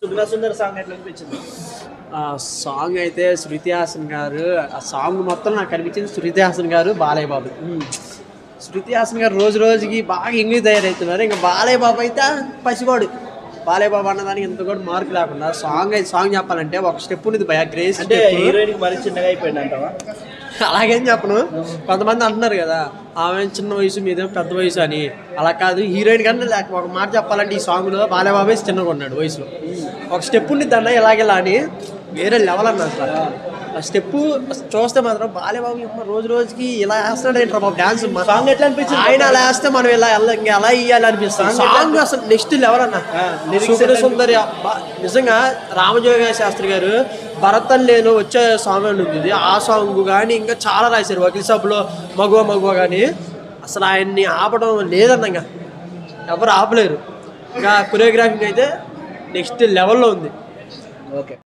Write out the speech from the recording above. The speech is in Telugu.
సుందర సుందర సాంగ్ ఎట్లా అనిపించింది ఆ సాంగ్ అయితే శృతి హాసన్ గారు ఆ సాంగ్ మొత్తం నాకు కనిపించింది శృతి హాసన్ గారు బాలయ్య బాబు శృతి హాసన్ గారు రోజు రోజుకి బాగా ఇంగ్లీష్ తయారవుతున్నారు ఇంకా బాలయ్య బాబు అయితే పసివాడు బాలయ్య బాబు అన్నదానికి ఎంత కూడా మార్క్ లేకుండా సాంగ్ అయితే సాంగ్ చెప్పాలంటే ఒక స్టెప్ ఉంది భయ గ్రేస్ అంటే హీరోయిన్ కి మరీ చిన్నగా అయిపోయింది అంటావా అలాగేం చెప్పను కొంతమంది అంటున్నారు కదా ఆమె చిన్న వయసు మీద పెద్ద వయసు అని అలా కాదు హీరోయిన్ కన్నా లేక ఒక మాట చెప్పాలంటే ఈ సాంగ్లో బాలయ్యబాబే చిన్నగా ఉన్నాడు వయసులో ఒక స్టెప్ ఉండిద్ది అన్న ఇలాగెలా అని వేరే లెవెల్ అన్న అసలు ఆ స్టెప్ చూస్తే మాత్రం బాలయ్యబాబు అమ్మ రోజు రోజుకి ఇలా వేస్తున్నాడు ఏంట్రా బాబు డాన్స్ సాంగ్ ఎట్లా అనిపించింది ఆయన అలా వేస్తే మనం ఇలా వెళ్ళ- ఇంకా ఎలా ఇయ్యాలి అనిపిస్తుంది సాంగ్ అసలు నెక్స్ట్ లెవెల్ అన్న ఆ, lyrics సుందర ఎట్లా సుందరి అబ్బా, నిజంగా రామజోగ శాస్త్రి గారు భరతం లేను వచ్చే సాంగ్ అని ఉంది ఆ సాంగ్ కానీ ఇంకా చాలా రాశారు వకీల్ సాబ్లో మగువ మగువ కానీ అసలు ఆయన్ని ఆపడం లేదన్న ఇంకా ఎవరు ఆపలేరు ఇంకా కొరియోగ్రాఫింగ్ అయితే నెక్స్ట్ లెవెల్లో ఉంది ఓకే